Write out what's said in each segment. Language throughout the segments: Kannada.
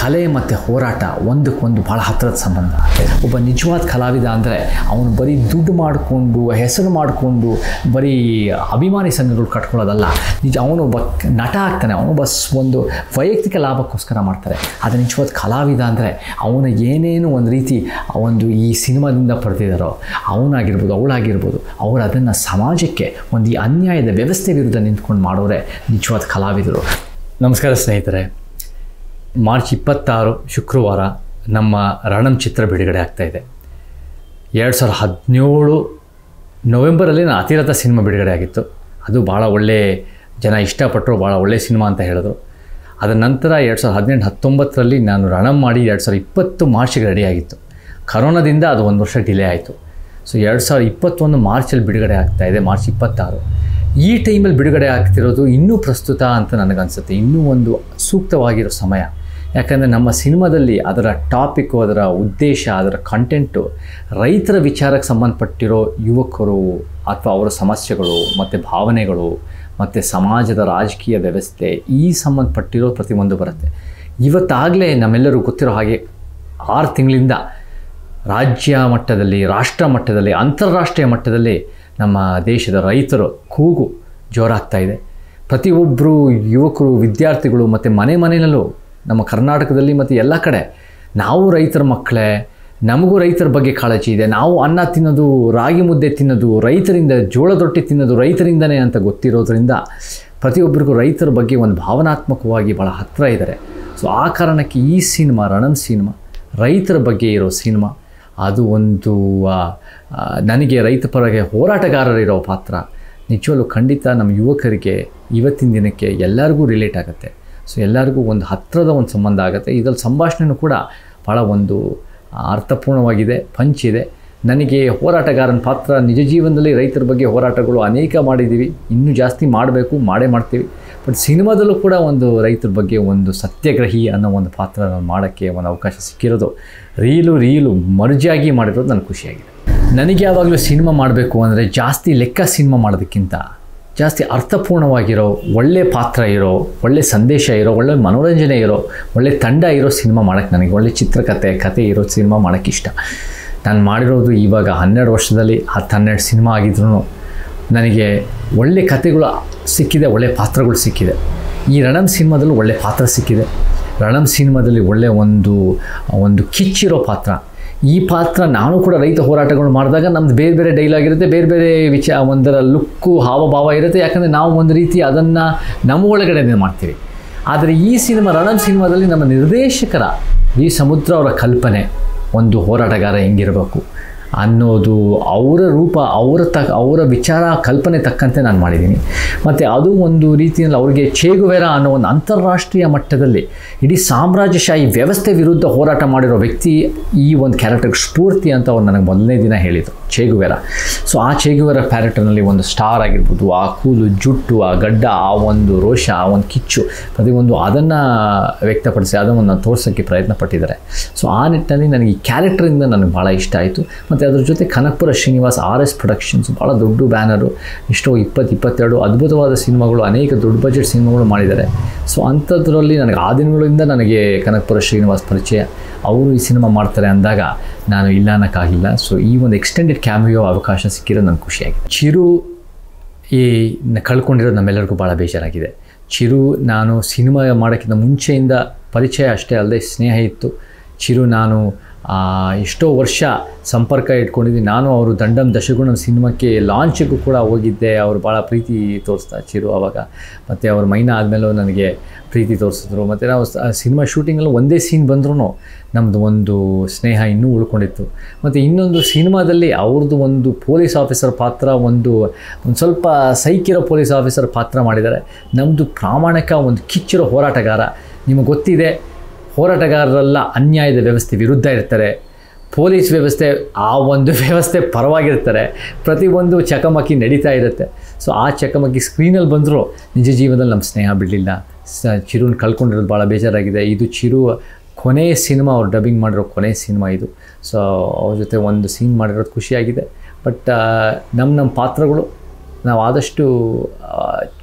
ಕಲೆ ಮತ್ತು ಹೋರಾಟ ಒಂದಕ್ಕೊಂದು ಭಾಳ ಹತ್ತಿರದ ಸಂಬಂಧ ಒಬ್ಬ ನಿಜವಾದ ಕಲಾವಿದ ಅಂದರೆ ಅವನು ಬರೀ ದುಡ್ಡು ಮಾಡಿಕೊಂಡು ಹೆಸರು ಮಾಡಿಕೊಂಡು ಬರೀ ಅಭಿಮಾನಿ ಸಂಘಗಳು ಕಟ್ಕೊಳ್ಳೋದಲ್ಲ ನಿಜ ಅವನು ಒಬ್ಬ ನಟ ಆಗ್ತಾನೆ ಅವನೊಬ್ಬ ಸ್- ಒಂದು ವೈಯಕ್ತಿಕ ಲಾಭಕ್ಕೋಸ್ಕರ ಮಾಡ್ತಾರೆ ಆದರೆ ನಿಜವಾದ ಕಲಾವಿದ ಅಂದರೆ ಅವನು ಏನೇನು ಒಂದು ರೀತಿ ಒಂದು ಈ ಸಿನಿಮಾದಿಂದ ಪಡೆದಿದ್ದಾರೋ ಅವನಾಗಿರ್ಬೋದು ಅವಳಾಗಿರ್ಬೋದು ಅವರು ಅದನ್ನು ಸಮಾಜಕ್ಕೆ ಒಂದು ಈ ಅನ್ಯಾಯದ ವ್ಯವಸ್ಥೆ ವಿರುದ್ಧ ನಿಂತ್ಕೊಂಡು ಮಾಡೋರೆ ನಿಜವಾದ ಕಲಾವಿದರು ನಮಸ್ಕಾರ ಸ್ನೇಹಿತರೆ ಮಾರ್ಚ್ ಇಪ್ಪತ್ತಾರು ಶುಕ್ರವಾರ ನಮ್ಮ ರಣಂ ಚಿತ್ರ ಬಿಡುಗಡೆ ಆಗ್ತಾ ಇದೆ ಎರಡು ಸಾವಿರದ ಹದಿನೇಳು ನವೆಂಬರಲ್ಲಿ ನಾನು ಅತಿರಥ ಸಿನಿಮಾ ಬಿಡುಗಡೆ ಆಗಿತ್ತು ಅದು ಭಾಳ ಒಳ್ಳೆ ಜನ ಇಷ್ಟಪಟ್ಟರು ಭಾಳ ಒಳ್ಳೆ ಸಿನಿಮಾ ಅಂತ ಹೇಳಿದ್ರು ಅದರ ನಂತರ ಎರಡು ಸಾವಿರದ ಹದಿನೆಂಟು ಹತ್ತೊಂಬತ್ತರಲ್ಲಿ ನಾನು ರಣಂ ಮಾಡಿ ಎರಡು ಸಾವಿರದ ಇಪ್ಪತ್ತು ಮಾರ್ಚ್ಗೆ ರೆಡಿ ಆಗಿತ್ತು ಕರೋನಾದಿಂದ ಅದು ಒಂದು ವರ್ಷ ಡಿಲೇ ಆಯಿತು ಸೊ ಎರಡು ಸಾವಿರದ ಇಪ್ಪತ್ತೊಂದು ಮಾರ್ಚಲ್ಲಿ ಬಿಡುಗಡೆ ಆಗ್ತಾ ಇದೆ ಮಾರ್ಚ್ ಇಪ್ಪತ್ತಾರು ಈ ಟೈಮಲ್ಲಿ ಬಿಡುಗಡೆ ಆಗ್ತಿರೋದು ಇನ್ನೂ ಪ್ರಸ್ತುತ ಅಂತ ನನಗನ್ಸುತ್ತೆ ಇನ್ನೂ ಒಂದು ಸೂಕ್ತವಾಗಿರೋ ಸಮಯ ಯಾಕಂದರೆ ನಮ್ಮ ಸಿನಿಮಾದಲ್ಲಿ ಅದರ ಟಾಪಿಕ್ಕು ಅದರ ಉದ್ದೇಶ ಅದರ ಕಂಟೆಂಟು ರೈತರ ವಿಚಾರಕ್ಕೆ ಸಂಬಂಧಪಟ್ಟಿರೋ ಯುವಕರು ಅಥವಾ ಅವರ ಸಮಸ್ಯೆಗಳು ಮತ್ತು ಭಾವನೆಗಳು ಮತ್ತು ಸಮಾಜದ ರಾಜಕೀಯ ವ್ಯವಸ್ಥೆ ಈ ಸಂಬಂಧಪಟ್ಟಿರೋ ಪ್ರತಿಯೊಂದು ಬರುತ್ತೆ ಇವತ್ತಾಗಲೇ ನಮ್ಮೆಲ್ಲರೂ ಗೊತ್ತಿರೋ ಹಾಗೆ ಆರು ತಿಂಗಳಿಂದ ರಾಜ್ಯ ಮಟ್ಟದಲ್ಲಿ ರಾಷ್ಟ್ರ ಮಟ್ಟದಲ್ಲಿ ಅಂತಾರಾಷ್ಟ್ರೀಯ ಮಟ್ಟದಲ್ಲಿ ನಮ್ಮ ದೇಶದ ರೈತರು ಕೂಗು ಜೋರಾಗ್ತಾ ಇದೆ ಪ್ರತಿಯೊಬ್ಬರು ಯುವಕರು ವಿದ್ಯಾರ್ಥಿಗಳು ಮತ್ತು ಮನೆ ಮನೆಯಲ್ಲೂ ನಮ್ಮ ಕರ್ನಾಟಕದಲ್ಲಿ ಮತ್ತು ಎಲ್ಲ ಕಡೆ ನಾವು ರೈತರ ಮಕ್ಕಳೇ ನಮಗೂ ರೈತರ ಬಗ್ಗೆ ಕಾಳಜಿ ಇದೆ ನಾವು ಅನ್ನ ತಿನ್ನೋದು ರಾಗಿ ಮುದ್ದೆ ತಿನ್ನೋದು ರೈತರಿಂದ ಜೋಳದ ರೊಟ್ಟಿ ತಿನ್ನೋದು ರೈತರಿಂದನೇ ಅಂತ ಗೊತ್ತಿರೋದ್ರಿಂದ ಪ್ರತಿಯೊಬ್ಬರಿಗೂ ರೈತರ ಬಗ್ಗೆ ಒಂದು ಭಾವನಾತ್ಮಕವಾಗಿ ಭಾಳ ಹತ್ತಿರ ಇದ್ದಾರೆ ಸೊ ಆ ಕಾರಣಕ್ಕೆ ಈ ಸಿನಿಮಾ ರಣಂ ಸಿನಿಮಾ ರೈತರ ಬಗ್ಗೆ ಇರೋ ಸಿನಿಮಾ ಅದು ಒಂದು ಆ, ಆ, ನನಗೆ ರೈತ ಪರಗೆ ಹೋರಾಟಗಾರರಿರೋ ಪಾತ್ರ ನಿಜವಲ್ಲೂ ಖಂಡಿತ ನಮ್ಮ ಯುವಕರಿಗೆ ಇವತ್ತಿನ ದಿನಕ್ಕೆ ಎಲ್ಲರಿಗೂ ರಿಲೇಟ್ ಆಗುತ್ತೆ ಸೊ ಎಲ್ಲರಿಗೂ ಒಂದು ಹತ್ತಿರದ ಒಂದು ಸಂಬಂಧ ಆಗುತ್ತೆ ಇದರಲ್ಲಿ ಸಂಭಾಷಣೆಯೂ ಕೂಡ ಭಾಳ ಒಂದು ಅರ್ಥಪೂರ್ಣವಾಗಿದೆ ಪಂಚ್ ಇದೆ ನನಗೆ ಹೋರಾಟಗಾರನ ಪಾತ್ರ ನಿಜ ಜೀವನದಲ್ಲಿ ರೈತರ ಬಗ್ಗೆ ಹೋರಾಟಗಳು ಅನೇಕ ಮಾಡಿದ್ದೀವಿ ಇನ್ನೂ ಜಾಸ್ತಿ ಮಾಡಬೇಕು ಮಾಡೇ ಮಾಡ್ತೀವಿ ಬಟ್ ಸಿನಿಮಾದಲ್ಲೂ ಕೂಡ ಒಂದು ರೈತರ ಬಗ್ಗೆ ಒಂದು ಸತ್ಯಗ್ರಹಿ ಅನ್ನೋ ಒಂದು ಪಾತ್ರ ನಾನು ಮಾಡೋಕ್ಕೆ ಒಂದು ಅವಕಾಶ ಸಿಕ್ಕಿರೋದು ರೀಲು ರೀಲು ಮರ್ಜಾಗಿ ಮಾಡಿರೋದು ನನಗೆ ಖುಷಿಯಾಗಿದೆ ನನಗೆ ಯಾವಾಗಲೂ ಸಿನಿಮಾ ಮಾಡಬೇಕು ಅಂದರೆ ಜಾಸ್ತಿ ಲೆಕ್ಕ ಸಿನಿಮಾ ಮಾಡೋದಕ್ಕಿಂತ ಜಾಸ್ತಿ ಅರ್ಥಪೂರ್ಣವಾಗಿರೋ ಒಳ್ಳೆ ಪಾತ್ರ ಇರೋ ಒಳ್ಳೆ ಸಂದೇಶ ಇರೋ ಒಳ್ಳೆ ಮನೋರಂಜನೆ ಇರೋ ಒಳ್ಳೆ ತಂಡ ಇರೋ ಸಿನಿಮಾ ಮಾಡೋಕ್ಕೆ ನನಗೆ ಒಳ್ಳೆ ಚಿತ್ರಕಥೆ ಕತೆ ಇರೋ ಸಿನಿಮಾ ಮಾಡೋಕ್ಕೆ ಇಷ್ಟ ನಾನು ಮಾಡಿರೋದು ಇವಾಗ ಹನ್ನೆರಡು ವರ್ಷದಲ್ಲಿ ಹತ್ತು ಹನ್ನೆರಡು ಸಿನಿಮಾ ಆಗಿದ್ರು ನನಗೆ ಒಳ್ಳೆ ಕತೆಗಳು ಸಿಕ್ಕಿದೆ ಒಳ್ಳೆ ಪಾತ್ರಗಳು ಸಿಕ್ಕಿದೆ ಈ ರಣಂ ಸಿನಿಮಾದಲ್ಲೂ ಒಳ್ಳೆ ಪಾತ್ರ ಸಿಕ್ಕಿದೆ ರಣಂ ಸಿನಿಮಾದಲ್ಲಿ ಒಳ್ಳೆ ಒಂದು ಒಂದು ಕಿಚ್ಚಿರೋ ಪಾತ್ರ ಈ ಪಾತ್ರ ನಾನು ಕೂಡ ರೈತ ಹೋರಾಟಗಳು ಮಾಡಿದಾಗ ನಮ್ದು ಬೇರೆ ಬೇರೆ ಡೈಲಾಗ್ ಇರುತ್ತೆ ಬೇರೆ ಬೇರೆ ವಿಚ ಒಂದರ ಲುಕ್ಕು ಹಾವಭಾವ ಇರುತ್ತೆ ಯಾಕಂದರೆ ನಾವು ಒಂದು ರೀತಿ ಅದನ್ನು ನಮ್ಮ ಒಳಗಡೆ ಮಾಡ್ತೀವಿ ಆದರೆ ಈ ಸಿನಿಮಾ ರಣಂ ಸಿನಿಮಾದಲ್ಲಿ ನಮ್ಮ ನಿರ್ದೇಶಕರ ವಿ ಸಮುದ್ರ ಅವರ ಕಲ್ಪನೆ ಒಂದು ಹೋರಾಟಗಾರ ಹೆಂಗಿರಬೇಕು ಅನ್ನೋದು ಅವರ ರೂಪ ಅವರ ತ ಅವರ ವಿಚಾರ ಕಲ್ಪನೆ ತಕ್ಕಂತೆ ನಾನು ಮಾಡಿದ್ದೀನಿ ಮತ್ತು ಅದು ಒಂದು ರೀತಿಯಲ್ಲಿ ಅವ್ರಿಗೆ ಚೇಗುವೆರ ಅನ್ನೋ ಒಂದು ಅಂತಾರಾಷ್ಟ್ರೀಯ ಮಟ್ಟದಲ್ಲಿ ಇಡೀ ಸಾಮ್ರಾಜ್ಯಶಾಹಿ ವ್ಯವಸ್ಥೆ ವಿರುದ್ಧ ಹೋರಾಟ ಮಾಡಿರೋ ವ್ಯಕ್ತಿ ಈ ಒಂದು ಕ್ಯಾರೆಕ್ಟರ್ಗೆ ಸ್ಫೂರ್ತಿ ಅಂತ ಅವ್ರು ನನಗೆ ಮೊದಲನೇ ದಿನ ಹೇಳಿದರು ಚೇಗುವೆರ ಸೊ ಆ ಚೇಗುವೆರ ಕ್ಯಾರೆಕ್ಟರ್ನಲ್ಲಿ ಒಂದು ಸ್ಟಾರ್ ಆಗಿರ್ಬೋದು ಆ ಕೂಲು ಜುಟ್ಟು ಆ ಗಡ್ಡ ಆ ಒಂದು ರೋಷ ಆ ಒಂದು ಕಿಚ್ಚು ಪ್ರತಿಯೊಂದು ಅದನ್ನು ವ್ಯಕ್ತಪಡಿಸಿ ಅದನ್ನು ತೋರ್ಸೋಕ್ಕೆ ಪ್ರಯತ್ನ ಪಟ್ಟಿದ್ದಾರೆ ಸೊ ಆ ನಿಟ್ಟಿನಲ್ಲಿ ನನಗೆ ಈ ಕ್ಯಾರೆಕ್ಟರಿಂದ ನನಗೆ ಭಾಳ ಇಷ್ಟ ಆಯಿತು ಮತ್ತು ಅದ್ರ ಜೊತೆ Kanakapura Srinivas R S productions ಭಾಳ ದೊಡ್ಡ ಬ್ಯಾನರು ಎಷ್ಟೋ ಇಪ್ಪತ್ತು ಇಪ್ಪತ್ತೆರಡು ಅದ್ಭುತವಾದ ಸಿನಿಮಾಗಳು ಅನೇಕ ದೊಡ್ಡ ಬಜೆಟ್ ಸಿನಿಮಾಗಳು ಮಾಡಿದ್ದಾರೆ ಸೊ ಅಂಥದ್ರಲ್ಲಿ ನನಗೆ ಆ ದಿನಗಳಿಂದ ನನಗೆ ಕನಕಪುರ ಶ್ರೀನಿವಾಸ್ ಪರಿಚಯ ಅವರು ಈ ಸಿನಿಮಾ ಮಾಡ್ತಾರೆ ಅಂದಾಗ ನಾನು ಇಲ್ಲ ಅನ್ನೋಕ್ಕಾಗಿಲ್ಲ ಸೊ ಈ ಒಂದು ಎಕ್ಸ್ಟೆಂಡೆಡ್ ಕ್ಯಾಮಿಯೋ ಅವಕಾಶ ಸಿಕ್ಕಿರೋದು ನನಗೆ ಖುಷಿಯಾಗಿದೆ ಚಿರು ಈ ನ- ಕಳ್ಕೊಂಡಿರೋದು ನಮ್ಮೆಲ್ಲರಿಗೂ ಭಾಳ ಬೇಜಾರಾಗಿದೆ ಚಿರು ನಾನು ಸಿನಿಮಾ ಮಾಡೋಕ್ಕಿಂತ ಮುಂಚೆಯಿಂದ ಪರಿಚಯ ಅಷ್ಟೇ ಅಲ್ಲದೆ ಸ್ನೇಹ ಇತ್ತು ಚಿರು ನಾನು ಆ, ಎಷ್ಟೋ ವರ್ಷ ಸಂಪರ್ಕ ಇಟ್ಕೊಂಡಿದ್ವಿ ನಾನು ಅವರು ದಂಡಂ ದಶಗುಣಂ ಸಿನಿಮಾಕ್ಕೆ ಲಾಂಚಿಗೂ ಕೂಡ ಹೋಗಿದ್ದೆ ಅವರು ಭಾಳ ಪ್ರೀತಿ ತೋರಿಸ್ತಾ ಚಿರು ಆವಾಗ ಮತ್ತು ಅವ್ರ ಮೈನಾ ಆದಮೇಲೂ ನನಗೆ ಪ್ರೀತಿ ತೋರಿಸಿದ್ರು ಮತ್ತು ನಾವು ಸ- ಸಿನಿಮಾ ಶೂಟಿಂಗಲ್ಲೂ ಒಂದೇ ಸೀನ್ ಬಂದ್ರೂ ನಮ್ಮದು ಒಂದು ಸ್ನೇಹ ಇನ್ನೂ ಉಳ್ಕೊಂಡಿತ್ತು ಮತ್ತು ಇನ್ನೊಂದು ಸಿನಿಮಾದಲ್ಲಿ ಅವ್ರದ್ದು ಒಂದು ಪೊಲೀಸ್ ಆಫೀಸರ್ ಪಾತ್ರ ಒಂದು ಒಂದು ಸ್ವಲ್ಪ ಸೈಕಿರೋ ಪೊಲೀಸ್ ಆಫೀಸರ್ ಪಾತ್ರ ಮಾಡಿದ್ದಾರೆ ನಮ್ಮದು ಪ್ರಾಮಾಣಿಕ ಒಂದು ಕಿಚ್ಚಿರೋ ಹೋರಾಟಗಾರ ನಿಮಗೆ ಗೊತ್ತಿದೆ ಹೋರಾಟಗಾರರೆಲ್ಲ ಅನ್ಯಾಯದ ವ್ಯವಸ್ಥೆ ವಿರುದ್ಧ ಇರ್ತಾರೆ ಪೊಲೀಸ್ ವ್ಯವಸ್ಥೆ ಆ ಒಂದು ವ್ಯವಸ್ಥೆ ಪರವಾಗಿರ್ತಾರೆ ಪ್ರತಿಯೊಂದು ಚಕಮಕಿ ನಡೀತಾ ಇರುತ್ತೆ ಸೊ ಆ ಚಕಮಕಿ ಸ್ಕ್ರೀನಲ್ಲಿ ಬಂದರೂ ನಿಜ ಜೀವನದಲ್ಲಿ ನಮ್ಮ ಸ್ನೇಹ ಬಿಡಲಿಲ್ಲ ಸ ಚಿರುನ ಕಳ್ಕೊಂಡಿರೋದು ಭಾಳ ಬೇಜಾರಾಗಿದೆ ಇದು ಚಿರು ಕೊನೆಯ ಸಿನಿಮಾ ಅವ್ರು ಡಬ್ಬಿಂಗ್ ಮಾಡಿರೋ ಕೊನೆಯ ಸಿನಿಮಾ ಇದು ಸೊ ಅವ್ರ ಜೊತೆ ಒಂದು ಸೀನ್ ಮಾಡಿರೋದು ಖುಷಿಯಾಗಿದೆ ಬಟ್ ನಮ್ಮ ನಮ್ಮ ಪಾತ್ರಗಳು ನಾವು ಆದಷ್ಟು ಆ,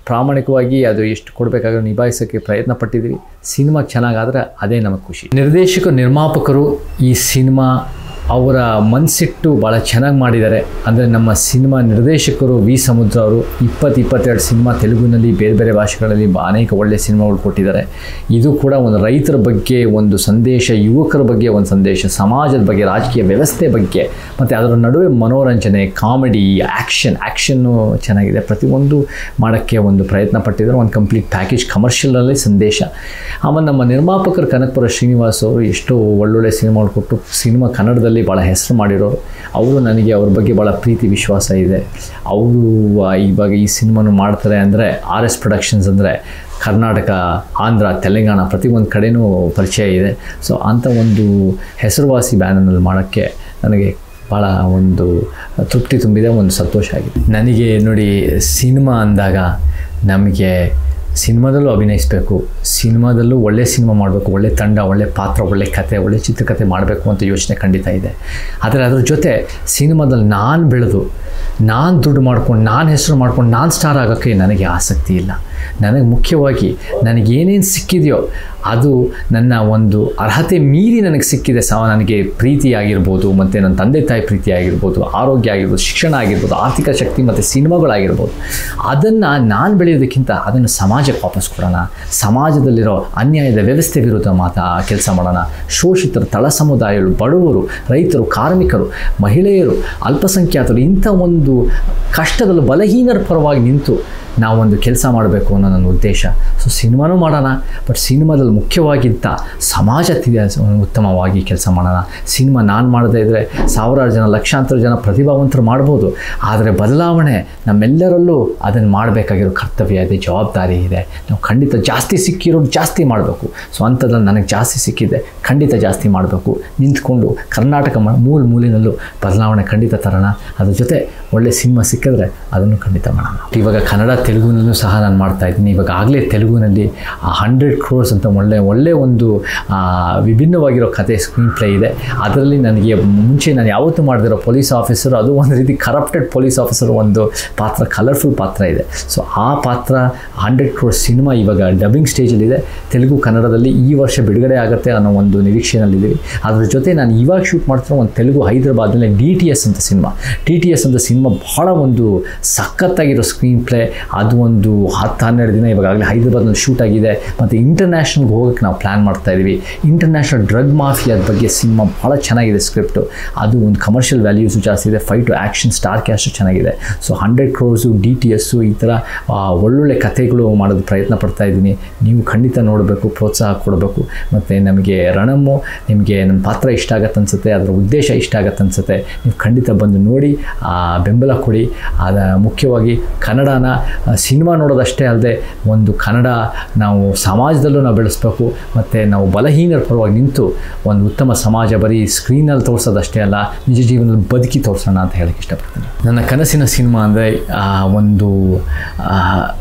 ಪ್ರಾಮಾಣಿಕವಾಗಿ ಅದು ಎಷ್ಟು ಕೊಡಬೇಕಾದ್ರೆ ನಿಭಾಯಿಸೋಕ್ಕೆ ಪ್ರಯತ್ನ ಪಟ್ಟಿದ್ದೀವಿ ಸಿನಿಮಾ ಚೆನ್ನಾಗಾದರೆ ಅದೇ ನಮಗೆ ಖುಷಿ ನಿರ್ದೇಶಕ ನಿರ್ಮಾಪಕರು ಈ ಸಿನಿಮಾ ಅವರ ಮನಸ್ಸಿಟ್ಟು ಭಾಳ ಚೆನ್ನಾಗಿ ಮಾಡಿದ್ದಾರೆ ಅಂದರೆ ನಮ್ಮ ಸಿನಿಮಾ ನಿರ್ದೇಶಕರು ವಿ ಸಮುದ್ರ ಅವರು ಇಪ್ಪತ್ತು ಇಪ್ಪತ್ತೆರಡು ಸಿನಿಮಾ ತೆಲುಗಿನಲ್ಲಿ ಬೇರೆ ಬೇರೆ ಭಾಷೆಗಳಲ್ಲಿ ಬ- ಅನೇಕ ಒಳ್ಳೆಯ ಸಿನಿಮಾಗಳು ಕೊಟ್ಟಿದ್ದಾರೆ ಇದು ಕೂಡ ಒಂದು ರೈತರ ಬಗ್ಗೆ ಒಂದು ಸಂದೇಶ ಯುವಕರ ಬಗ್ಗೆ ಒಂದು ಸಂದೇಶ ಸಮಾಜದ ಬಗ್ಗೆ ರಾಜಕೀಯ ವ್ಯವಸ್ಥೆ ಬಗ್ಗೆ ಮತ್ತು ಅದರ ನಡುವೆ ಮನೋರಂಜನೆ ಕಾಮಿಡಿ ಆ್ಯಕ್ಷನ್ ಆ್ಯಕ್ಷನ್ನು ಚೆನ್ನಾಗಿದೆ ಪ್ರತಿಯೊಂದು ಮಾಡೋಕ್ಕೆ ಒಂದು ಪ್ರಯತ್ನ ಪಟ್ಟಿದ್ದಾರೆ ಒಂದು ಕಂಪ್ಲೀಟ್ ಪ್ಯಾಕೇಜ್ ಕಮರ್ಷಿಯಲಲ್ಲಿ ಸಂದೇಶ ಆಮೇಲೆ ನಮ್ಮ ನಿರ್ಮಾಪಕರು ಕನಕಪುರ ಶ್ರೀನಿವಾಸ್ ಅವರು ಎಷ್ಟೋ ಒಳ್ಳೊಳ್ಳೆ ಸಿನಿಮಾಗಳು ಕೊಟ್ಟು ಸಿನಿಮಾ ಕನ್ನಡದಲ್ಲಿ ಭಾಳ ಹೆಸರು ಮಾಡಿರೋರು ಅವರು ನನಗೆ ಅವ್ರ ಬಗ್ಗೆ ಭಾಳ ಪ್ರೀತಿ ವಿಶ್ವಾಸ ಇದೆ ಅವರು ಆ, ಇವಾಗ ಈ ಸಿನಿಮಾನು ಮಾಡ್ತಾರೆ ಅಂದರೆ ಆರ್ ಎಸ್ ಪ್ರೊಡಕ್ಷನ್ಸ್ ಅಂದರೆ ಕರ್ನಾಟಕ ಆಂಧ್ರ ತೆಲಂಗಾಣ ಪ್ರತಿಯೊಂದು ಕಡೆನೂ ಪರಿಚಯ ಇದೆ ಸೊ ಅಂಥ ಒಂದು ಹೆಸರುವಾಸಿ ಬ್ಯಾನರ್ನಲ್ಲಿ ಮಾಡೋಕ್ಕೆ ನನಗೆ ಭಾಳ ಒಂದು ತೃಪ್ತಿ ತುಂಬಿದೆ ಒಂದು ಸಂತೋಷ ಆಗಿದೆ ನನಗೆ ನೋಡಿ ಸಿನಿಮಾ ಅಂದಾಗ ನಮಗೆ ಸಿನಿಮಾದಲ್ಲೂ ಅಭಿನಯಿಸಬೇಕು ಸಿನಿಮಾದಲ್ಲೂ ಒಳ್ಳೆ ಸಿನಿಮಾ ಮಾಡಬೇಕು ಒಳ್ಳೆ ತಂಡ ಒಳ್ಳೆ ಪಾತ್ರ ಒಳ್ಳೆ ಕತೆ ಒಳ್ಳೆ ಚಿತ್ರಕಥೆ ಮಾಡಬೇಕು ಅಂತ ಯೋಚನೆ ಖಂಡಿತ ಇದೆ ಆದರೆ ಅದ್ರ ಜೊತೆ ಸಿನಿಮಾದಲ್ಲಿ ನಾನು ಬೆಳೆದು ನಾನು ದುಡ್ಡು ಮಾಡ್ಕೊಂಡು ನಾನು ಹೆಸರು ಮಾಡ್ಕೊಂಡು ನಾನು ಸ್ಟಾರ್ ಆಗೋಕ್ಕೆ ನನಗೆ ಆಸಕ್ತಿ ಇಲ್ಲ ನನಗೆ ಮುಖ್ಯವಾಗಿ ನನಗೇನೇನು ಸಿಕ್ಕಿದೆಯೋ ಅದು ನನ್ನ ಒಂದು ಅರ್ಹತೆ ಮೀರಿ ನನಗೆ ಸಿಕ್ಕಿದೆ ಸಹ ನನಗೆ ಪ್ರೀತಿ ಆಗಿರ್ಬೋದು ಮತ್ತು ನನ್ನ ತಂದೆ ತಾಯಿ ಪ್ರೀತಿ ಆಗಿರ್ಬೋದು ಆರೋಗ್ಯ ಆಗಿರ್ಬೋದು ಶಿಕ್ಷಣ ಆಗಿರ್ಬೋದು ಆರ್ಥಿಕ ಶಕ್ತಿ ಮತ್ತು ಸಿನಿಮಾಗಳಾಗಿರ್ಬೋದು ಅದನ್ನು ನಾನು ಬೆಳೆಯೋದಕ್ಕಿಂತ ಅದನ್ನು ಸಮಾಜಕ್ಕೆ ವಾಪಸ್ ಕೊಡೋಣ ಸಮಾಜದಲ್ಲಿರೋ ಅನ್ಯಾಯದ ವ್ಯವಸ್ಥೆ ವಿರುದ್ಧ ಮಾತಾ ಕೆಲಸ ಮಾಡೋಣ ಶೋಷಿತರು ತಳ ಸಮುದಾಯಗಳು ಬಡವರು ರೈತರು ಕಾರ್ಮಿಕರು ಮಹಿಳೆಯರು ಅಲ್ಪಸಂಖ್ಯಾತರು ಇಂಥ ಒಂದು ಕಷ್ಟದಲ್ಲಿ ಬಲಹೀನರ ಪರವಾಗಿ ನಿಂತು ನಾವೊಂದು ಕೆಲಸ ಮಾಡಬೇಕು ಅನ್ನೋ ನನ್ನ ಉದ್ದೇಶ ಸೊ ಸಿನಿಮಾನೂ ಮಾಡೋಣ ಬಟ್ ಸಿನಿಮಾದಲ್ಲಿ ಮುಖ್ಯವಾಗಿಂತ ಸಮಾಜ ತಿ- ಉತ್ತಮವಾಗಿ ಕೆಲಸ ಮಾಡೋಣ ಸಿನಿಮಾ ನಾನು ಮಾಡದೇ ಇದ್ದರೆ ಸಾವಿರಾರು ಜನ ಲಕ್ಷಾಂತರ ಜನ ಪ್ರತಿಭಾವಂತರು ಮಾಡ್ಬೋದು ಆದರೆ ಬದಲಾವಣೆ ನಮ್ಮೆಲ್ಲರಲ್ಲೂ ಅದನ್ನು ಮಾಡಬೇಕಾಗಿರೋ ಕರ್ತವ್ಯ ಇದೆ ಜವಾಬ್ದಾರಿ ಇದೆ ನಾವು ಖಂಡಿತ ಜಾಸ್ತಿ ಸಿಕ್ಕಿರೋದು ಜಾಸ್ತಿ ಮಾಡಬೇಕು ಸೊ ಅಂಥದ್ರಲ್ಲಿ ನನಗೆ ಜಾಸ್ತಿ ಸಿಕ್ಕಿದೆ ಖಂಡಿತ ಜಾಸ್ತಿ ಮಾಡಬೇಕು ನಿಂತ್ಕೊಂಡು ಕರ್ನಾಟಕ ಮ- ಮೂಲ ಮೂಲಿನಲ್ಲೂ ಬದಲಾವಣೆ ಖಂಡಿತ ತರೋಣ ಅದ್ರ ಜೊತೆ ಒಳ್ಳೆ ಸಿನಿಮಾ ಸಿಕ್ಕಿದ್ರೆ ಅದನ್ನು ಖಂಡಿತ ಮಾಡೋಣ ಇವಾಗ ಕನ್ನಡ ತೆಲುಗುನಲ್ಲೂ ಸಹ ನಾನು ಮಾಡ್ತಾ ಇದ್ದೀನಿ ಇವಾಗ ಆಗಲೇ ತೆಲುಗುನಲ್ಲಿ ಹಂಡ್ರೆಡ್ ಕ್ರೋರ್ಸ್ ಅಂತ ಒಳ್ಳೆ ಒಳ್ಳೆ ಒಂದು ಆ, ವಿಭಿನ್ನವಾಗಿರೋ ಕತೆ ಸ್ಕ್ರೀನ್ ಪ್ಲೇ ಇದೆ ಅದರಲ್ಲಿ ನನಗೆ ಮುಂಚೆ ನಾನು ಯಾವತ್ತೂ ಮಾಡದಿರೋ ಪೊಲೀಸ್ ಆಫೀಸರ್ ಅದು ಒಂದು ರೀತಿ ಕರಪ್ಟೆಡ್ ಪೊಲೀಸ್ ಆಫೀಸರ್ ಒಂದು ಪಾತ್ರ ಕಲರ್ಫುಲ್ ಪಾತ್ರ ಇದೆ ಸೊ ಆ ಪಾತ್ರ ಹಂಡ್ರೆಡ್ ಕ್ರೋರ್ಸ್ ಸಿನಿಮಾ ಇವಾಗ ಡಬ್ಬಿಂಗ್ ಸ್ಟೇಜಲ್ಲಿದೆ ತೆಲುಗು ಕನ್ನಡದಲ್ಲಿ ಈ ವರ್ಷ ಬಿಡುಗಡೆ ಆಗುತ್ತೆ ಅನ್ನೋ ಒಂದು ನಿರೀಕ್ಷೆಯಲ್ಲಿದ್ದೀವಿ ಅದ್ರ ಜೊತೆ ನಾನು ಇವಾಗ ಶೂಟ್ ಮಾಡ್ತಿರೋ ಒಂದು ತೆಲುಗು ಹೈದರಾಬಾದ್ನಲ್ಲಿ ಡಿ ಟಿ ಎಸ್ ಅಂತ ಸಿನಿಮಾ ಟಿ ಟಿ ಎಸ್ ಅಂತ ಸಿನಿಮಾ ಬಹಳ ಒಂದು ಸಖತ್ತಾಗಿರೋ ಸ್ಕ್ರೀನ್ ಪ್ಲೇ ಅದು ಒಂದು ಹತ್ತು ಹನ್ನೆರಡು ದಿನ ಇವಾಗಲೇ ಹೈದರಾಬಾದ್ನಲ್ಲಿ ಶೂಟ್ ಆಗಿದೆ ಮತ್ತು ಇಂಟರ್ನ್ಯಾಷನಲ್ಗೆ ಹೋಗೋಕ್ಕೆ ನಾವು ಪ್ಲ್ಯಾನ್ ಮಾಡ್ತಾ ಇದ್ದೀವಿ ಇಂಟರ್ನ್ಯಾಷನಲ್ ಡ್ರಗ್ ಮಾಫಿಯಾದ ಬಗ್ಗೆ ಸಿನಿಮಾ ಭಾಳ ಚೆನ್ನಾಗಿದೆ ಸ್ಕ್ರಿಪ್ಟು ಅದು ಒಂದು ಕಮರ್ಷಿಯಲ್ ವ್ಯಾಲ್ಯೂಸು ಜಾಸ್ತಿ ಇದೆ ಫೈಟು ಆ್ಯಕ್ಷನ್ ಸ್ಟಾರ್ ಕ್ಯಾಸ್ಟು ಚೆನ್ನಾಗಿದೆ so hundred crores D T S ಈ ಥರ ಆ, ಒಳ್ಳೊಳ್ಳೆ ಕಥೆಗಳು ಮಾಡೋದು ಪ್ರಯತ್ನ ಪಡ್ತಾ ಇದ್ದೀನಿ ನೀವು ಖಂಡಿತ ನೋಡಬೇಕು ಪ್ರೋತ್ಸಾಹ ಕೊಡಬೇಕು ಮತ್ತು ನಮಗೆ ರಣಮ್ಮು ನಿಮಗೆ ನನ್ನ ಪಾತ್ರ ಇಷ್ಟ ಆಗತ್ತೆ ಅನ್ಸುತ್ತೆ ಅದರ ಉದ್ದೇಶ ಇಷ್ಟ ಆಗತ್ತೆ ಅನ್ಸುತ್ತೆ ನೀವು ಖಂಡಿತ ಬಂದು ನೋಡಿ ಆ, ಬೆಂಬಲ ಕೊಡಿ ಅದ ಮುಖ್ಯವಾಗಿ ಕನ್ನಡನ ಆ, ಸಿನಿಮಾ ನೋಡೋದಷ್ಟೇ ಅಲ್ಲದೆ ಒಂದು ಕನ್ನಡ ನಾವು ಸಮಾಜದಲ್ಲೂ ನಾವು ಬೆಳೆಸ್ಬೇಕು ಮತ್ತು ನಾವು ಬಲಹೀನರ ಪರವಾಗಿ ನಿಂತು ಒಂದು ಉತ್ತಮ ಸಮಾಜ ಬರೀ ಸ್ಕ್ರೀನಲ್ಲಿ ತೋರಿಸೋದಷ್ಟೇ ಅಲ್ಲ ನಿಜ ಜೀವನದಲ್ಲಿ ಬದುಕಿ ತೋರಿಸೋಣ ಅಂತ ಹೇಳಕ್ಕೆ ಇಷ್ಟಪಡ್ತೀನಿ ನನ್ನ ಕನಸಿನ ಸಿನಿಮಾ ಅಂದರೆ ಒಂದು ಆ,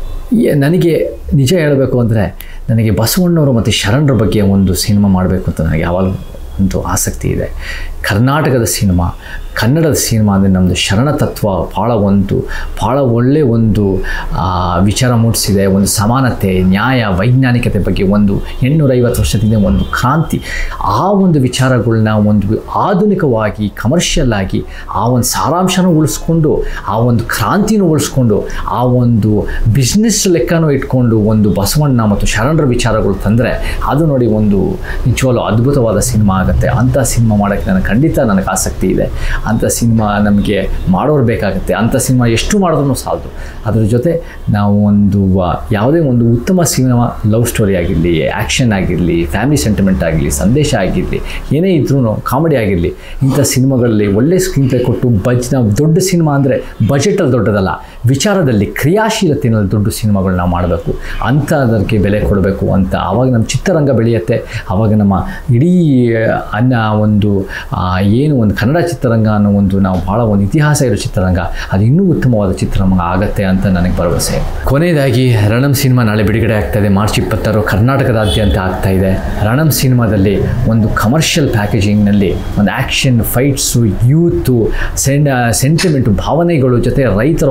ಈ- ನನಗೆ ನಿಜ ಹೇಳಬೇಕು ಅಂದರೆ ನನಗೆ ಬಸವಣ್ಣವರು ಮತ್ತು ಶರಣರ ಬಗ್ಗೆ ಒಂದು ಸಿನಿಮಾ ಮಾಡಬೇಕು ಅಂತ ನನಗೆ ಯಾವಾಗಲೂ ಒಂದು ಆಸಕ್ತಿ ಇದೆ ಕರ್ನಾಟಕದ ಸಿನಿಮಾ ಕನ್ನಡದ ಸಿನಿಮಾ ಅಂದರೆ ನಮ್ಮದು ಶರಣ ತತ್ವ ಭಾಳ ಒಂದು ಭಾಳ ಒಳ್ಳೆಯ ಒಂದು ಆ, ವಿಚಾರ ಮೂಡಿಸಿದೆ ಒಂದು ಸಮಾನತೆ ನ್ಯಾಯ ವೈಜ್ಞಾನಿಕತೆ ಬಗ್ಗೆ ಒಂದು ಎಂಟುನೂರೈವತ್ತು ವರ್ಷದಿಂದ ಒಂದು ಕ್ರಾಂತಿ ಆ ಒಂದು ವಿಚಾರಗಳನ್ನ ಒಂದು ಆಧುನಿಕವಾಗಿ ಕಮರ್ಷಿಯಲ್ ಆಗಿ ಆ ಒಂದು ಸಾರಾಂಶನೂ ಉಳಿಸ್ಕೊಂಡು ಆ ಒಂದು ಕ್ರಾಂತಿನೂ ಉಳಿಸ್ಕೊಂಡು ಆ ಒಂದು ಬಿಸ್ನೆಸ್ ಲೆಕ್ಕನೂ ಇಟ್ಕೊಂಡು ಒಂದು ಬಸವಣ್ಣ ಮತ್ತು ಶರಣರ ವಿಚಾರಗಳು ತಂದರೆ ಅದು ನೋಡಿ ಒಂದು ನಿಜವಾಗ್ಲೂ ಅದ್ಭುತವಾದ ಸಿನಿಮಾ ಆಗುತ್ತೆ ಅಂಥ ಸಿನಿಮಾ ಮಾಡೋಕ್ಕೆ ನನಗೆ ಖಂಡಿತ ನನಗೆ ಆಸಕ್ತಿ ಇದೆ ಅಂಥ ಸಿನಿಮಾ ನಮಗೆ ಮಾಡೋರು ಬೇಕಾಗುತ್ತೆ ಅಂಥ ಸಿನಿಮಾ ಎಷ್ಟು ಮಾಡಿದ್ರೂ ಸಾಲದು ಅದ್ರ ಜೊತೆ ನಾವು ಒಂದು ಆ, ಯಾವುದೇ ಒಂದು ಉತ್ತಮ ಸಿನಿಮಾ ಲವ್ ಸ್ಟೋರಿ ಆಗಿರಲಿ ಆ್ಯಕ್ಷನ್ ಆಗಿರಲಿ ಫ್ಯಾಮಿಲಿ ಸೆಂಟಿಮೆಂಟ್ ಆಗಿರಲಿ ಸಂದೇಶ ಆಗಿರಲಿ ಏನೇ ಇದ್ರೂ ಕಾಮಿಡಿ ಆಗಿರಲಿ ಇಂಥ ಸಿನಿಮಾಗಳಲ್ಲಿ ಒಳ್ಳೆ ಸ್ಕ್ರೀನ್ ಪ್ಲೇ ಕೊಟ್ಟು ಬಜ್ ನಾವು ದೊಡ್ಡ ಸಿನಿಮಾ ಅಂದರೆ ಬಜೆಟಲ್ಲಿ ದೊಡ್ಡದಲ್ಲ ವಿಚಾರದಲ್ಲಿ ಕ್ರಿಯಾಶೀಲತೆಯಲ್ಲಿ ದೊಡ್ಡ ಸಿನಿಮಾಗಳು ನಾವು ಮಾಡಬೇಕು ಅಂಥದಕ್ಕೆ ಬೆಲೆ ಕೊಡಬೇಕು ಅಂತ ಆವಾಗ ನಮ್ಮ ಚಿತ್ರರಂಗ ಬೆಳೆಯುತ್ತೆ ಆವಾಗ ನಮ್ಮ ಇಡೀ ಅನ್ನ ಒಂದು ಆ, ಏನು ಒಂದು ಕನ್ನಡ ಚಿತ್ರರಂಗ ಅನ್ನೋ ಒಂದು ನಾವು ಭಾಳ ಒಂದು ಇತಿಹಾಸ ಇರೋ ಚಿತ್ರರಂಗ ಅದು ಇನ್ನೂ ಉತ್ತಮವಾದ ಚಿತ್ರರಂಗ ಆಗತ್ತೆ ಅಂತ ನನಗೆ ಭರವಸೆ ಕೊನೆಯದಾಗಿ ರಣಂ ಸಿನಿಮಾ ನಾಳೆ ಬಿಡುಗಡೆ ಆಗ್ತಾ ಇದೆ ಮಾರ್ಚ್ ಇಪ್ಪತ್ತಾರು ಕರ್ನಾಟಕದಾದ್ಯಂತ ಆಗ್ತಾ ಇದೆ ರಣಂ ಸಿನಿಮಾದಲ್ಲಿ ಒಂದು ಕಮರ್ಷಿಯಲ್ ಪ್ಯಾಕೇಜಿಂಗ್ನಲ್ಲಿ ಒಂದು ಆ್ಯಕ್ಷನ್ ಫೈಟ್ಸು ಯೂತು ಸೆನ್ ಸೆಂಟಿಮೆಂಟು ಭಾವನೆಗಳು ಜೊತೆ ರೈತರ ಹೋರಾಟಗಳು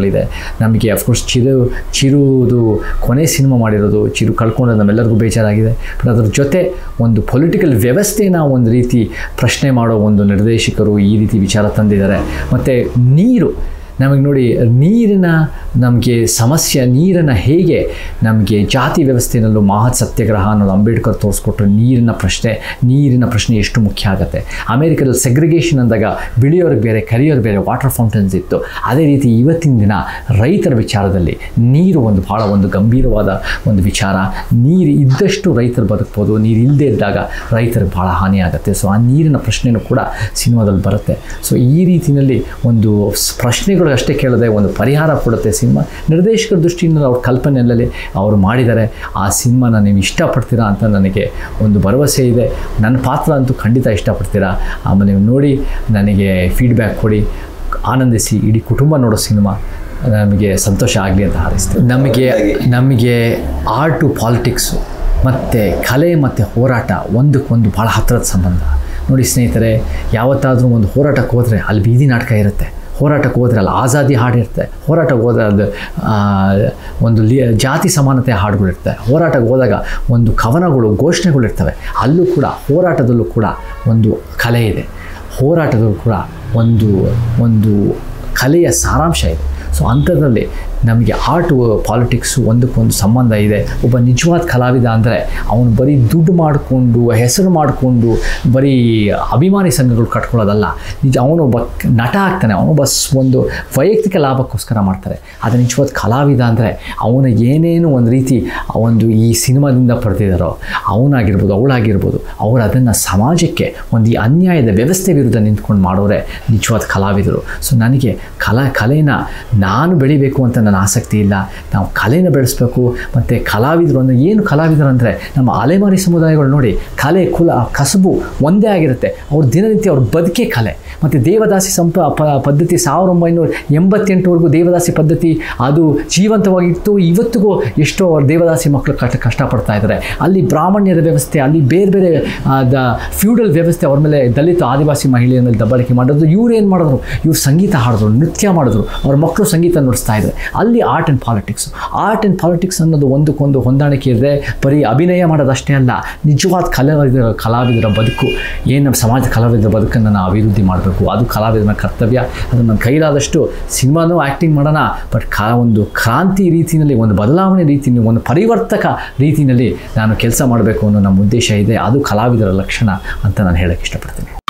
ಪಾತ್ರಗಳಿದೆ ನಮಗೆ ಅಫ್ಕೋರ್ಸ್ ಚಿರು ಚಿರುದು ಕೊನೆ ಸಿನಿಮಾ ಮಾಡಿರೋದು ಚಿರು ಕಳ್ಕೊಂಡು ನಮ್ಮೆಲ್ಲರಿಗೂ ಬೇಜಾರಾಗಿದೆ ಬಟ್ ಅದ್ರ ಜೊತೆ ಒಂದು ಪೊಲಿಟಿಕಲ್ ವ್ಯವಸ್ಥೆನ ಒಂದು ರೀತಿ ಪ್ರಶ್ನೆ ಮಾಡೋ ಒಂದು ನಿರ್ದೇಶಕರು ಈ ರೀತಿ ವಿಚಾರ ತಂದಿದ್ದಾರೆ ಮತ್ತು ನೀರು ನಮಗೆ ನೋಡಿ ನೀರಿನ ನಮಗೆ ಸಮಸ್ಯೆ ನೀರನ್ನು ಹೇಗೆ ನಮಗೆ ಜಾತಿ ವ್ಯವಸ್ಥೆಯಲ್ಲೂ ಮಹತ್ ಸತ್ಯಾಗ್ರಹ ಅನ್ನೋದು ಅಂಬೇಡ್ಕರ್ ತೋರಿಸ್ಕೊಟ್ರು ನೀರಿನ ಪ್ರಶ್ನೆ ನೀರಿನ ಪ್ರಶ್ನೆ ಎಷ್ಟು ಮುಖ್ಯ ಆಗುತ್ತೆ ಅಮೇರಿಕದಲ್ಲಿ ಸೆಗ್ರಿಗೇಷನ್ ಅಂದಾಗ ಬಿಳಿಯೋರಿಗೆ ಬೇರೆ ಕರಿಯೋರು ಬೇರೆ ವಾಟರ್ ಫೌಂಟನ್ಸ್ ಇತ್ತು ಅದೇ ರೀತಿ ಇವತ್ತಿನ ದಿನ ರೈತರ ವಿಚಾರದಲ್ಲಿ ನೀರು ಒಂದು ಭಾಳ ಒಂದು ಗಂಭೀರವಾದ ಒಂದು ವಿಚಾರ ನೀರು ಇದ್ದಷ್ಟು ರೈತರು ಬದುಕ್ಬೋದು ನೀರು ಇಲ್ಲದೆ ಇದ್ದಾಗ ರೈತರಿಗೆ ಭಾಳ ಹಾನಿ ಆಗುತ್ತೆ ಸೊ ಆ ನೀರಿನ ಪ್ರಶ್ನೆನೂ ಕೂಡ ಸಿನಿಮಾದಲ್ಲಿ ಬರುತ್ತೆ ಸೊ ಈ ರೀತಿಯಲ್ಲಿ ಒಂದು ಸ್- ಪ್ರಶ್ನೆಗಳು ಅಷ್ಟೇ ಕೇಳದೆ ಒಂದು ಪರಿಹಾರ ಕೊಡುತ್ತೆ ಸಿನಿಮಾ ನಿರ್ದೇಶಕರ ದೃಷ್ಟಿಯಿಂದ ಅವ್ರ ಕಲ್ಪನೆಯಲ್ಲಿ ಅವರು ಮಾಡಿದ್ದಾರೆ ಆ ಸಿನಿಮಾನ ನೀವು ಇಷ್ಟಪಡ್ತೀರಾ ಅಂತ ನನಗೆ ಒಂದು ಭರವಸೆ ಇದೆ ನನ್ನ ಪಾತ್ರ ಅಂತೂ ಖಂಡಿತ ಇಷ್ಟಪಡ್ತೀರಾ ಆಮೇಲೆ ನೀವು ನೋಡಿ ನನಗೆ ಫೀಡ್ಬ್ಯಾಕ್ ಕೊಡಿ ಆನಂದಿಸಿ ಇಡೀ ಕುಟುಂಬ ನೋಡೋ ಸಿನಿಮಾ ನಮಗೆ ಸಂತೋಷ ಆಗಲಿ ಅಂತ ಹಾರೈಸ್ತೀನಿ ನಮಗೆ ನಮಗೆ ಆರ್ಟು ಪಾಲಿಟಿಕ್ಸು ಮತ್ತು ಕಲೆ ಮತ್ತು ಹೋರಾಟ ಒಂದಕ್ಕೊಂದು ಭಾಳ ಹತ್ತಿರದ ಸಂಬಂಧ ನೋಡಿ ಸ್ನೇಹಿತರೆ ಯಾವತ್ತಾದರೂ ಒಂದು ಹೋರಾಟಕ್ಕೆ ಹೋದರೆ ಅಲ್ಲಿ ಬೀದಿ ನಾಟಕ ಇರುತ್ತೆ ಹೋರಾಟಕ್ಕೆ ಹೋದರೆ ಅಲ್ಲಿ ಆಜಾದಿ ಹಾಡಿರುತ್ತೆ ಹೋರಾಟಕ್ಕೆ ಹೋದರೆ ಅದು ಆ, ಒಂದು ಲಿ ಜಾತಿ ಸಮಾನತೆ ಹಾಡುಗಳಿರ್ತವೆ ಹೋರಾಟಕ್ಕೆ ಹೋದಾಗ ಒಂದು ಕವನಗಳು ಘೋಷಣೆಗಳು ಇರ್ತವೆ ಅಲ್ಲೂ ಕೂಡ ಹೋರಾಟದಲ್ಲೂ ಕೂಡ ಒಂದು ಕಲೆ ಇದೆ ಹೋರಾಟದಲ್ಲೂ ಕೂಡ ಒಂದು ಒಂದು ಕಲೆಯ ಸಾರಾಂಶ ಇದೆ ಸೊ ಅಂಥದ್ರಲ್ಲಿ ನಮಗೆ ಆರ್ಟ್ ಪಾಲಿಟಿಕ್ಸು ಒಂದಕ್ಕೊಂದು ಸಂಬಂಧ ಇದೆ ಒಬ್ಬ ನಿಜವಾದ ಕಲಾವಿದ ಅಂದರೆ ಅವನು ಬರೀ ದುಡ್ಡು ಮಾಡಿಕೊಂಡು ಹೆಸರು ಮಾಡಿಕೊಂಡು ಬರೀ ಅಭಿಮಾನಿ ಸಂಘಗಳು ಕಟ್ಕೊಳ್ಳೋದಲ್ಲ ನಿಜ ಅವನು ಒಬ್ಬ ನಟ ಆಗ್ತಾನೆ ಅವನೊಬ್ಬ ಸ್- ಒಂದು ವೈಯಕ್ತಿಕ ಲಾಭಕ್ಕೋಸ್ಕರ ಮಾಡ್ತಾರೆ ಆದರೆ ನಿಜವಾದ ಕಲಾವಿದ ಅಂದರೆ ಅವನು ಏನೇನು ಒಂದು ರೀತಿ ಒಂದು ಈ ಸಿನಿಮಾದಿಂದ ಪಡೆದಿದ್ದಾರೋ ಅವನಾಗಿರ್ಬೋದು ಅವಳಾಗಿರ್ಬೋದು ಅವರು ಅದನ್ನು ಸಮಾಜಕ್ಕೆ ಒಂದು ಈ ಅನ್ಯಾಯದ ವ್ಯವಸ್ಥೆ ವಿರುದ್ಧ ನಿಂತ್ಕೊಂಡು ಮಾಡೋರೆ ನಿಜವಾದ ಕಲಾವಿದರು ಸೊ ನನಗೆ ಕಲಾ ಕಲೆನ ನಾನು ಬೆಳಿಬೇಕು ಅಂತ ನನ್ನ ಆಸಕ್ತಿ ಇಲ್ಲ ನಾವು ಕಲೆನ ಬೆಳೆಸ್ಬೇಕು ಮತ್ತು ಕಲಾವಿದರು ಅಂದರೆ ಏನು ಕಲಾವಿದರು ಅಂದರೆ ನಮ್ಮ ಅಲೆಮಾರಿ ಸಮುದಾಯಗಳು ನೋಡಿ ಕಲೆ ಕುಲ ಕಸಬು ಒಂದೇ ಆಗಿರುತ್ತೆ ಅವ್ರ ದಿನನಿತ್ಯ ಅವ್ರ ಬದುಕೇ ಕಲೆ ಮತ್ತು ದೇವದಾಸಿ ಸಂಪ ಪ ಪದ್ಧತಿ ಸಾವಿರದ ಒಂಬೈನೂರ ಎಂಬತ್ತೆಂಟವರೆಗೂ ದೇವದಾಸಿ ಪದ್ಧತಿ ಅದು ಜೀವಂತವಾಗಿತ್ತು ಇವತ್ತಿಗೂ ಎಷ್ಟೋ ಅವ್ರ ದೇವದಾಸಿ ಮಕ್ಕಳು ಕಷ್ಟ ಕಷ್ಟಪಡ್ತಾ ಇದ್ದಾರೆ ಅಲ್ಲಿ ಬ್ರಾಹ್ಮಣ್ಯದ ವ್ಯವಸ್ಥೆ ಅಲ್ಲಿ ಬೇರೆ ಬೇರೆ ಆ, ದ ಫ್ಯೂಡಲ್ ವ್ಯವಸ್ಥೆ ಅವ್ರ ಮೇಲೆ ದಲಿತ ಆದಿವಾಸಿ ಮಹಿಳೆಯರ ಮೇಲೆ ದಬ್ಬಾಳಿಕೆ ಮಾಡೋದು ಇವ್ರು ಏನು ಮಾಡಿದ್ರು ಇವ್ರು ಸಂಗೀತ ಹಾಡಿದ್ರು ನೃತ್ಯ ಮಾಡಿದ್ರು ಅವ್ರ ಮಕ್ಕಳು ಸಂಗೀತ ನುಡಿಸ್ತಾ ಇದ್ದಾರೆ ಅಲ್ಲಿ art and politics art and politics ಅನ್ನೋದು ಒಂದಕ್ಕೊಂದು ಹೊಂದಾಣಿಕೆ ಇದೆ ಬರೀ ಅಭಿನಯ ಮಾಡೋದಷ್ಟೇ ಅಲ್ಲ ನಿಜವಾದ ಕಲಾವಿದರ ಕಲಾವಿದರ ಬದುಕು ಏನು ನಮ್ಮ ಸಮಾಜದ ಕಲಾವಿದರ ಬದುಕನ್ನು ನಾವು ಅಭಿವೃದ್ಧಿ ಮಾಡಬೇಕು ಅದು ಕಲಾವಿದನ ಕರ್ತವ್ಯ ಅದು ನನ್ನ ಕೈಲಾದಷ್ಟು ಸಿನಿಮಾನೂ ಆ್ಯಕ್ಟಿಂಗ್ ಮಾಡೋಣ ಬಟ್ ಕಾ ಒಂದು ಕ್ರಾಂತಿ ರೀತಿಯಲ್ಲಿ ಒಂದು ಬದಲಾವಣೆ ರೀತಿಯಲ್ಲಿ ಒಂದು ಪರಿವರ್ತಕ ರೀತಿಯಲ್ಲಿ ನಾನು ಕೆಲಸ ಮಾಡಬೇಕು ಅನ್ನೋ ನಮ್ಮ ಉದ್ದೇಶ ಇದೆ ಅದು ಕಲಾವಿದರ ಲಕ್ಷಣ ಅಂತ ನಾನು ಹೇಳೋಕ್ಕೆ ಇಷ್ಟಪಡ್ತೀನಿ